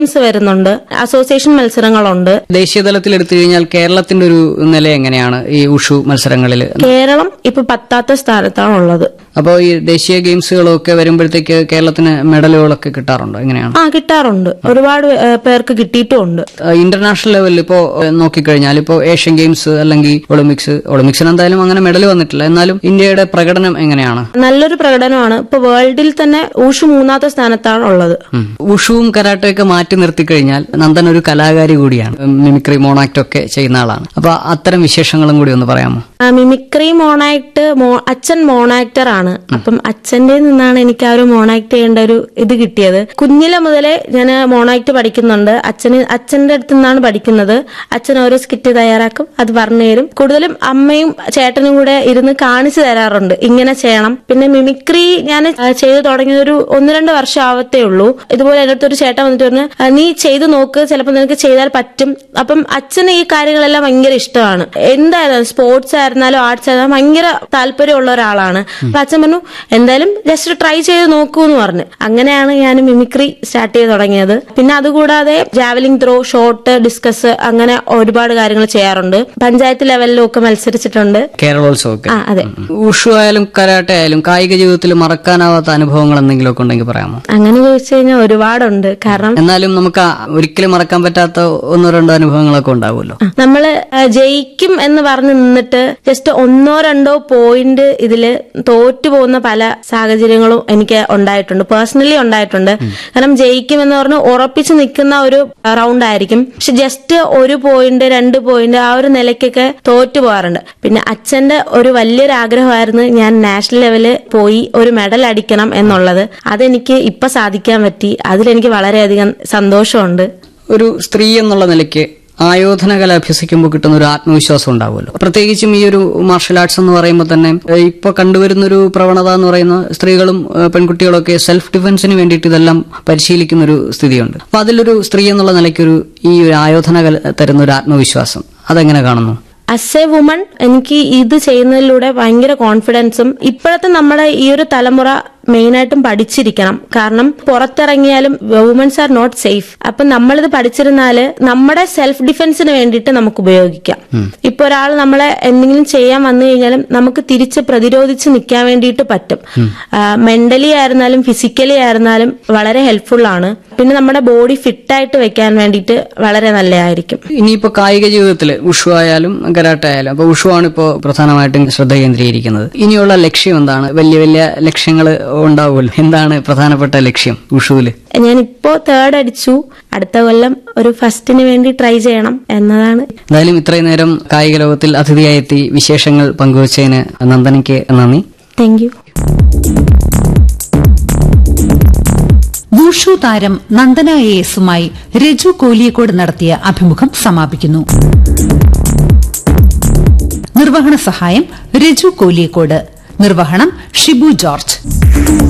Games വരുന്നുണ്ട് association മത്സരങ്ങളുണ്ട് ദേശീയ തലത്തിൽ എടുത്തു കഴിഞ്ഞാൽ കേരളത്തിന്റെ ഒരു നില എങ്ങനെയാണ് ഈ ഉഷു മത്സരങ്ങളിൽ കേരളം ഇപ്പൊ പത്താത്ത സ്ഥാനത്താണ് ഉള്ളത് അപ്പോൾ ഈ ദേശീയ ഗെയിംസുകളൊക്കെ വരുമ്പോഴത്തേക്ക് കേരളത്തിന് മെഡലുകളൊക്കെ കിട്ടാറുണ്ടോ എങ്ങനെയാണ് ആ കിട്ടാറുണ്ട് ഒരുപാട് ഏഹ്, പേർക്ക് കിട്ടിയിട്ടുമുണ്ട് ഇന്റർനാഷണൽ ലെവലിൽ ഇപ്പോ ഏഹ്, നോക്കിക്കഴിഞ്ഞാൽ ഇപ്പോ ഏഷ്യൻ ഗെയിംസ് അല്ലെങ്കിൽ ഒളിമ്പിക്സ് ഒളിമ്പിക്സിന് എന്തായാലും അങ്ങനെ മെഡൽ വന്നിട്ടില്ല എന്നാലും ഇന്ത്യയുടെ പ്രകടനം എങ്ങനെയാണ് നല്ലൊരു പ്രകടനമാണ് ഇപ്പൊ വേൾഡിൽ തന്നെ ഊഷു മൂന്നാമത്തെ സ്ഥാനത്താണ് ഉള്ളത് ഉം. ഉഷുവും കരാട്ടയൊക്കെ മാറ്റി നിർത്തി കഴിഞ്ഞാൽ നന്ദൻ ഒരു കലാകാരി കൂടിയാണ് മിമിക്രി മോണാക്ട് ഒക്കെ ചെയ്യുന്ന ആളാണ് അപ്പൊ അത്തരം വിശേഷങ്ങളും കൂടി ഒന്ന് പറയാമോ ആ, മിമിക്രി മോണാക്ട് മോ- അച്ഛൻ മോണാക്ടർ ആണ് അപ്പം അച്ഛന്റെ നിന്നാണ് എനിക്ക് ആ ഒരു മോണാക്ട് ചെയ്യേണ്ട ഒരു ഇത് കിട്ടിയത് കുഞ്ഞിലെ മുതലേ ഞാൻ മോണാക്ട് പഠിക്കുന്നുണ്ട് അച്ഛന് അച്ഛന്റെ അടുത്ത് നിന്നാണ് പഠിക്കുന്നത് അച്ഛൻ ഓരോ സ്കിറ്റ് തയ്യാറാക്കും അത് പറഞ്ഞു തരും കൂടുതലും അമ്മയും ചേട്ടനും കൂടെ ഇരുന്ന് കാണിച്ചു തരാറുണ്ട് ഇങ്ങനെ ചെയ്യണം പിന്നെ മിമിക്രി ഞാൻ ചെയ്തു തുടങ്ങിയത് ഒരു ഒന്ന് രണ്ട് വർഷം ആവത്തേ ഉള്ളൂ ഇതുപോലെ എൻ്റെ അടുത്തൊരു ചേട്ടൻ വന്നിട്ട് പറഞ്ഞു "ആ, നീ ചെയ്തു നോക്ക് ചിലപ്പോൾ നിനക്ക് ചെയ്താൽ പറ്റും അപ്പം അച്ഛന് ഈ കാര്യങ്ങളെല്ലാം ഭയങ്കര ഇഷ്ടമാണ് എന്തായാലും സ്പോർട്സ് ആയിരുന്നാലും ആർട്സ് ആയിരുന്നാലും ഭയങ്കര താല്പര്യമുള്ള ഒരാളാണ് അപ്പൊ അച്ഛൻ പറഞ്ഞു എന്തായാലും ജസ്റ്റ് ട്രൈ ചെയ്ത് നോക്കൂ എന്ന് പറഞ്ഞു അങ്ങനെയാണ് ഞാൻ മിമിക്രി സ്റ്റാർട്ട് ചെയ്ത് തുടങ്ങിയത് പിന്നെ അതുകൂടാതെ ജാവലിംഗ് ത്രോ ഷോട്ട് ഡിസ്കസ് അങ്ങനെ ഒരുപാട് കാര്യങ്ങൾ ചെയ്യാറുണ്ട് പഞ്ചായത്ത് ലെവലിലും ഒക്കെ മത്സരിച്ചിട്ടുണ്ട് കേരളോത്സവമൊക്കെ ആ അതെ ഉഷു ആയാലും കരാട്ടെ ആയാലും കായിക ജീവിതത്തിൽ മറക്കാനാവാത്ത അനുഭവങ്ങൾ എന്തെങ്കിലും ഒക്കെ ഉണ്ടെങ്കിൽ പറയാമോ അങ്ങനെ ചോദിച്ചു കഴിഞ്ഞാൽ ഒരുപാടുണ്ട് കാരണം എന്നാലും നമുക്ക് ആ ഒരിക്കലും മറക്കാൻ പറ്റാത്ത ഒന്നോ രണ്ടോ അനുഭവങ്ങളൊക്കെ ഉണ്ടാവുമല്ലോ നമ്മള് ആ, ജയിക്കും എന്ന് പറഞ്ഞ് നിന്നിട്ട് ജസ്റ്റ് ഒന്നോ രണ്ടോ പോയിന്റ് ഇതില് തോറ്റു പോകുന്ന പല സാഹചര്യങ്ങളും എനിക്ക് ഉണ്ടായിട്ടുണ്ട് പേഴ്സണലി ഉണ്ടായിട്ടുണ്ട് കാരണം ജയിക്കും എന്ന് പറഞ്ഞ് ഉറപ്പിച്ച് നിൽക്കുന്ന ഒരു റൗണ്ട് ആയിരിക്കും പക്ഷെ ജസ്റ്റ് ഒരു പോയിന്റ് രണ്ട് പോയിന്റ് ആ ഒരു നിലയ്ക്കൊക്കെ തോറ്റു പോകാറുണ്ട് പിന്നെ അച്ഛന്റെ ഒരു വലിയൊരു ആഗ്രഹമായിരുന്നു ഞാൻ നാഷണൽ ലെവല് പോയി ഒരു മെഡൽ അടിക്കണം എന്നുള്ളത് അതെനിക്ക് ഇപ്പൊ സാധിക്കാൻ പറ്റി അതിലെനിക്ക് വളരെയധികം സന്തോഷമുണ്ട് ഒരു സ്ത്രീ എന്നുള്ള നിലയ്ക്ക് ആയോധന കല അഭ്യസിക്കുമ്പോൾ കിട്ടുന്ന ഒരു ആത്മവിശ്വാസം ഉണ്ടാവുമല്ലോ പ്രത്യേകിച്ചും ഈ ഒരു മാർഷൽ ആർട്സ് എന്ന് പറയുമ്പോൾ തന്നെ ഏഹ്, ഇപ്പൊ കണ്ടുവരുന്ന ഒരു പ്രവണത എന്ന് പറയുന്ന സ്ത്രീകളും ഏഹ്, പെൺകുട്ടികളൊക്കെ സെൽഫ് ഡിഫൻസിന് വേണ്ടിയിട്ട് ഇതെല്ലാം പരിശീലിക്കുന്ന ഒരു സ്ഥിതിയുണ്ട് അപ്പൊ അതിലൊരു സ്ത്രീ എന്നുള്ള നിലയ്ക്കൊരു ഈ ഒരു ആയോധന കല തരുന്ന ഒരു ആത്മവിശ്വാസം അതെങ്ങനെ കാണുന്നു ആസ് എ വുമൺ എനിക്ക് ഇത് ചെയ്യുന്നതിലൂടെ ഭയങ്കര കോൺഫിഡൻസും ഇപ്പോഴത്തെ നമ്മുടെ ഈ ഒരു തലമുറ മെയിനായിട്ടും പഠിച്ചിരിക്കണം കാരണം പുറത്തിറങ്ങിയാലും വുമൻസ് ആർ നോട്ട് സേഫ് അപ്പൊ നമ്മളിത് പഠിച്ചിരുന്നാല് നമ്മുടെ സെൽഫ് ഡിഫൻസിന് വേണ്ടിയിട്ട് നമുക്ക് ഉപയോഗിക്കാം ഇപ്പൊ ഒരാൾ നമ്മളെ എന്തെങ്കിലും ചെയ്യാൻ വന്നു കഴിഞ്ഞാലും നമുക്ക് തിരിച്ച് പ്രതിരോധിച്ച് നിൽക്കാൻ വേണ്ടിയിട്ട് പറ്റും മെന്റലി ആയിരുന്നാലും ഫിസിക്കലി ആയിരുന്നാലും വളരെ ഹെൽപ്ഫുൾ ആണ് പിന്നെ നമ്മുടെ ബോഡി ഫിറ്റായിട്ട് വെക്കാൻ വേണ്ടിയിട്ട് വളരെ നല്ലതായിരിക്കും ഇനിയിപ്പോ കായിക ജീവിതത്തിൽ ഉഷു ആയാലും കരാട്ടെ ആയാലും അപ്പൊ ഉഷു ആണ് ഇപ്പോ പ്രധാനമായിട്ടും ശ്രദ്ധ കേന്ദ്രീകരിക്കുന്നത് ഇനിയുള്ള ലക്ഷ്യം എന്താണ് വലിയ വലിയ ലക്ഷ്യങ്ങൾ ഉണ്ടാവുമല്ലോ എന്താണ് പ്രധാനപ്പെട്ട ലക്ഷ്യം ഉഷുവില് ഞാനിപ്പോ തേർഡ് അടിച്ചു അടുത്ത കൊല്ലം ഒരു ഫസ്റ്റിന് വേണ്ടി ട്രൈ ചെയ്യണം എന്നതാണ് എന്തായാലും ഇത്രയും നേരം കായിക ലോകത്തിൽ അതിഥിയായെത്തി വിശേഷങ്ങൾ പങ്കുവച്ചതിന് നന്ദനയ്ക്ക് നന്ദി താങ്ക് യു വൂഷു താരം നന്ദന എ എസുമായി രജു കോലിയക്കോട് നടത്തിയ അഭിമുഖം സമാപിക്കുന്നു നിർവഹണ സഹായം രജു കോലിയക്കോട് നിർവഹണം ഷിബു ജോർജ്